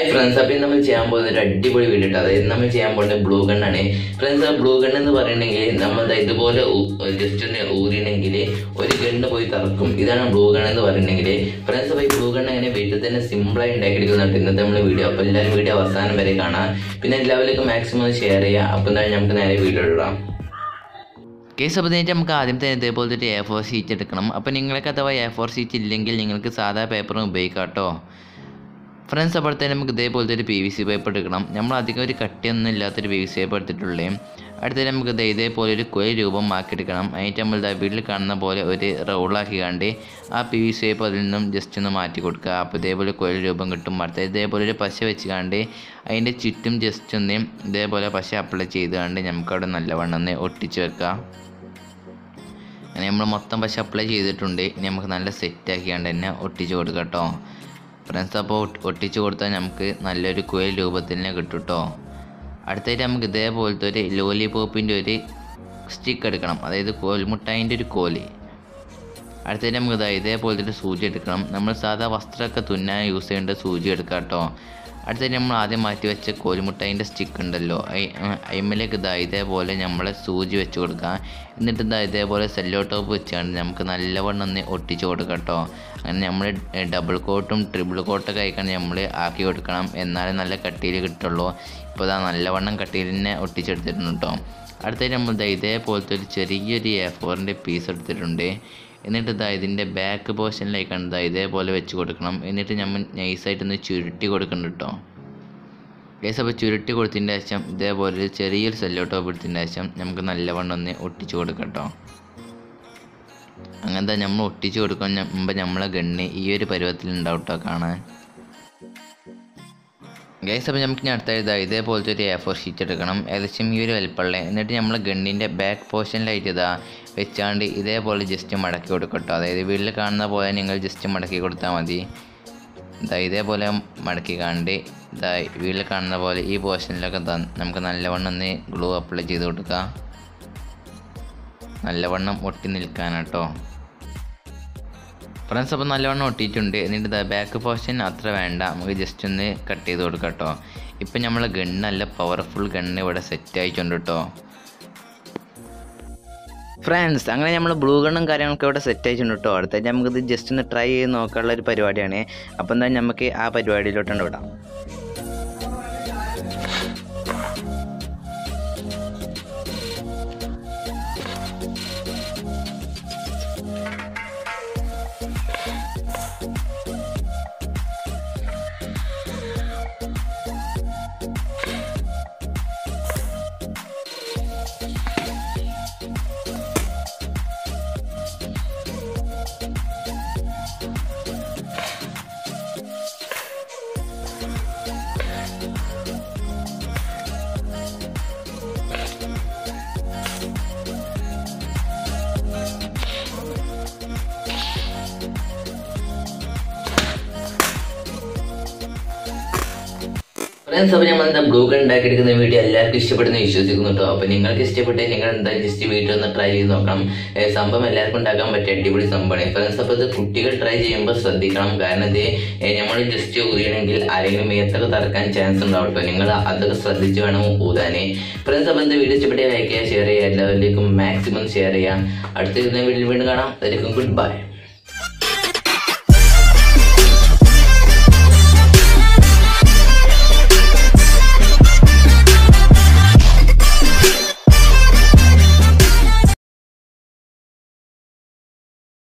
hi friends അപ്പം നമ്മൾ ചെയ്യാൻ പോകുന്ന ഒരു അടിപൊളി വീഡിയോ ഇട്ടോ അതായത് നമ്മൾ ചെയ്യാൻ പോകുന്നത് ബ്ലൂ ഗണ്ണാണ് ഫ്രണ്ട്സ് ആ ബ്ലൂ ഗൺ എന്ന് പറയണമെങ്കിൽ നമ്മൾ ദാ ഇതുപോലെ ജസ്റ്റ് ഒന്ന് ഊരിണെങ്കിൽ ഒരു ഗണ്ണ് പോയി തറക്കും ഇതാണ് ബ്ലൂ ഗൺ എന്ന് പറയണമെങ്കിൽ ഫ്രണ്ട്സ് അപ്പോൾ ഈ ബ്ലൂ ഗൺ എങ്ങനെ വീട്ടിൽ തന്നെ സിമ്പിളായി ഉണ്ടാക്കിയെടുക്കുന്നുണ്ട് ഇന്നത്തെ നമ്മൾ വീഡിയോ അപ്പോൾ എല്ലാവരും വീഡിയോ അവസാനം വരെ കാണാം പിന്നെ എല്ലാവരിലേക്കും മാക്സിമം ഷെയർ ചെയ്യുക അപ്പോൾ എന്തായാലും നമുക്ക് നേരെ വീഡിയോ ഇടാം കേസ് അപ്പോൾ ഇതിനായിട്ട് നമുക്ക് ആദ്യം തന്നെ ഇതേപോലത്തെ ഒരു എ ഫോർ ഷീറ്റ് എടുക്കണം അപ്പോൾ നിങ്ങൾക്ക് അഥവാ എ ഫോർ ഷീറ്റ് ഇല്ലെങ്കിൽ നിങ്ങൾക്ക് സാധാ പേപ്പറും ഉപയോഗിക്കാം കേട്ടോ ഫ്രണ്ട്സ് അപ്പോൾ തന്നെ നമുക്ക് ഇതേപോലത്തെ ഒരു പി വി സി പേപ്പർ എടുക്കണം നമ്മൾ അധികം ഒരു കട്ടിയൊന്നും ഇല്ലാത്തൊരു പി വി സി പേപ്പർ എടുത്തിട്ടുള്ളേ അടുത്ത നമുക്ക് ദേ ഇതേപോലെ ഒരു കൊയ് രൂപം ആക്കിയെടുക്കണം അതിൻ്റെ നമ്മൾ ദാ വീട്ടിൽ കാണുന്ന പോലെ ഒരു റോളാക്കി കണ്ട് ആ പി വി സി പേപ്പർ അതിൽ നിന്നും ജസ്റ്റ് ഒന്ന് മാറ്റി കൊടുക്കുക അപ്പോൾ ഇതേപോലെ കൊയൽ രൂപം കിട്ടും അടുത്ത ഇതേപോലെ ഒരു പശ വെച്ച് കണ്ട് അതിൻ്റെ ചുറ്റും ജസ്റ്റ് ഒന്ന് ഇതേപോലെ പശ അപ്ലൈ ചെയ്ത് കണ്ട് നമുക്കവിടെ നല്ലവണ്ണം ഒന്ന് ഒട്ടിച്ച് വെക്കാം അങ്ങനെ നമ്മൾ മൊത്തം പശ അപ്ലൈ ചെയ്തിട്ടുണ്ട് ഇനി നമുക്ക് നല്ല സെറ്റ് ആക്കിയാണ്ട് തന്നെ ഒട്ടിച്ച് കൊടുക്കാം കേട്ടോ ഫ്രണ്ട്സ് അപ്പോൾ ഒട്ടിച്ച് കൊടുത്താൽ നമുക്ക് നല്ലൊരു കുയൽ രൂപത്തിൽ തന്നെ കിട്ടും കേട്ടോ അടുത്തായിട്ട് നമുക്ക് ഇതേപോലത്തെ ഒരു ലോലിപോപ്പിൻ്റെ ഒരു സ്റ്റിക്ക് എടുക്കണം അതായത് കോൽമുട്ടായിൻ്റെ ഒരു കോല് അടുത്തായിട്ട് നമുക്ക് ഇതാ ഇതേപോലത്തെ ഒരു സൂചി എടുക്കണം നമ്മൾ സാധാ വസ്ത്രമൊക്കെ തുന്നാൻ യൂസ് ചെയ്യേണ്ട സൂചി എടുക്കാം കേട്ടോ അടുത്തായിട്ട് നമ്മൾ ആദ്യം മാറ്റി വെച്ച കോൽമുട്ടായിൻ്റെ സ്റ്റിക്ക് ഉണ്ടല്ലോ അയിമലേക്ക് ഇതാ ഇതേപോലെ നമ്മളെ സൂചി വെച്ച് കൊടുക്കാം എന്നിട്ട് ഇതാ ഇതേപോലെ സെല്ലോ ടോപ്പ് വെച്ചാണ്ട് നമുക്ക് നല്ലവണ്ണം ഒന്ന് ഒട്ടിച്ച് കൊടുക്കാം കേട്ടോ അങ്ങനെ നമ്മൾ ഡബിൾ കോട്ടും ട്രിപ്പിൾ കോട്ടൊക്കെ ആയിക്കാണ് നമ്മൾ ആക്കി കൊടുക്കണം എന്നാലേ നല്ല കട്ടിയിൽ കിട്ടുള്ളൂ ഇപ്പോൾ ഇതാ നല്ലവണ്ണം കട്ടിയിൽ തന്നെ ഒട്ടിച്ചെടുത്തിട്ടുണ്ട് കേട്ടോ അടുത്തായിട്ട് നമ്മൾ ഇതാ ഇതേപോലത്തെ ഒരു ചെറിയൊരു എ ഫോറിൻ്റെ പീസ് എടുത്തിട്ടുണ്ട് എന്നിട്ട് ഇതാ ഇതിൻ്റെ ബാക്ക് പോർഷനിലേക്കാണ് ഇതാ ഇതേപോലെ വെച്ച് കൊടുക്കണം എന്നിട്ട് നമ്മൾ നൈസായിട്ടൊന്ന് ചുരുട്ടി കൊടുക്കണം കേട്ടോ ഗൈസ് അപ്പോൾ ചുരുട്ടി കൊടുത്തതിൻ്റെ ശേഷം ഇതേപോലെ ഒരു ചെറിയൊരു സെല്ലോ ടോപ്പ് എടുത്തതിൻ്റെ ശേഷം നമുക്ക് നല്ലവണ്ണം ഒന്ന് ഒട്ടിച്ച് കൊടുക്കാം കേട്ടോ അങ്ങനത്തെ നമ്മൾ ഒട്ടിച്ച് കൊടുക്കാൻ മുമ്പ് നമ്മളെ ഗണ്ണ് ഈ ഒരു പരുവത്തിൽ ഉണ്ടാവും കേട്ടോ കാണാൻ ഗൈസ് അപ്പോൾ നമുക്ക് ഇനി അടുത്ത ഇതാ ഇതേപോലത്തെ ഒരു എ ഫോർ ഷീറ്റ് എടുക്കണം ഏകദേശം ഈ ഒരു വലിപ്പമുള്ള എന്നിട്ട് നമ്മൾ ഗണ്ണിൻ്റെ ബാക്ക് പോർഷനിലായിട്ട് ഇതാ വെച്ചാണ്ട് ഇതേപോലെ ജസ്റ്റ് മടക്കി കൊടുക്കട്ടോ അതായത് വീട്ടിൽ കാണുന്ന പോലെ നിങ്ങൾ ജസ്റ്റ് മടക്കി കൊടുത്താൽ മതി ഇതാ ഇതേപോലെ മടക്കി കണ്ട് ഇതാ വീട്ടിൽ കാണുന്ന പോലെ ഈ പോർഷനിലൊക്കെ നമുക്ക് നല്ലവണ്ണം ഒന്ന് ഗ്ലൂ അപ്ലൈ ചെയ്ത് കൊടുക്കുക നല്ലവണ്ണം ഒട്ടി നിൽക്കാനാട്ടോ ഫ്രണ്ട്സ് അപ്പോൾ നല്ലവണ്ണം ഒട്ടിയിട്ടുണ്ട് എന്നിട്ട് ഇതാ ബാക്ക് പോർഷൻ അത്ര വേണ്ട നമുക്ക് ജസ്റ്റ് ഒന്ന് കട്ട് ചെയ്ത് കൊടുക്കാം കേട്ടോ ഇപ്പം നമ്മൾ ഗണ്ണ് നല്ല പവർഫുൾ ഗണ്ണ് ഇവിടെ സെറ്റ് ആയിട്ടുണ്ട് കേട്ടോ ഫ്രണ്ട്സ് അങ്ങനെ നമ്മൾ ബ്ലൂ ഗണ്ണും കാര്യങ്ങളൊക്കെ ഇവിടെ സെറ്റ് ആയിട്ടുണ്ട് കേട്ടോ അടുത്തായിട്ട് നമുക്കിത് ജസ്റ്റ് ഒന്ന് ട്രൈ ചെയ്ത് നോക്കാനുള്ള ഒരു പരിപാടിയാണ് അപ്പോൾ എന്താ നമുക്ക് ആ പരിപാടിയിലോട്ടാണ് വിടാം ഫ്രണ്ട്സ് അപ്പോൾ നമ്മൾ എന്താ ബ്ലൂ ഗൺ ഉണ്ടാക്കിയെടുക്കുന്ന വീഡിയോ എല്ലാവർക്കും ഇഷ്ടപ്പെടുന്ന വിശ്വസിക്കുന്നു കേട്ടോ അപ്പോൾ നിങ്ങൾക്ക് ഇഷ്ടപ്പെട്ടെങ്കിൽ നിങ്ങൾ എന്താ ജസ്റ്റ് വീട്ടിൽ ഒന്ന് ട്രൈ ചെയ്ത് നോക്കണം ഏ, സംഭവം എല്ലാവർക്കും ഉണ്ടാക്കാൻ പറ്റിയ അടിപൊളി സംഭവമാണ് ഫ്രണ്ട്സ് അപ്പോൾ ഇത് കുട്ടികൾ ട്രൈ ചെയ്യുമ്പോൾ ശ്രദ്ധിക്കണം കാരണം ഇത് നമ്മൾ ജസ്റ്റ് ഊരിയണമെങ്കിൽ ആരെങ്കിലും മേത്തൊക്കെ തറക്കാൻ ചാൻസ് ഉണ്ടാവും കേട്ടോ നിങ്ങൾ അതൊക്കെ ശ്രദ്ധിച്ച് വേണം ഊതാനേ ഫ്രണ്ട്സ് അപ്പോൾ എന്താ വീഡിയോ ഇഷ്ടപ്പെട്ട ലൈക്ക് ചെയ്യുക ഷെയർ ചെയ്യുക എല്ലാവരിലേക്കും മാക്സിമം ഷെയർ ചെയ്യുക അടുത്ത വീഡിയോയിൽ വീണ്ടും കാണാം അതായിരിക്കും ഗുഡ് ബൈ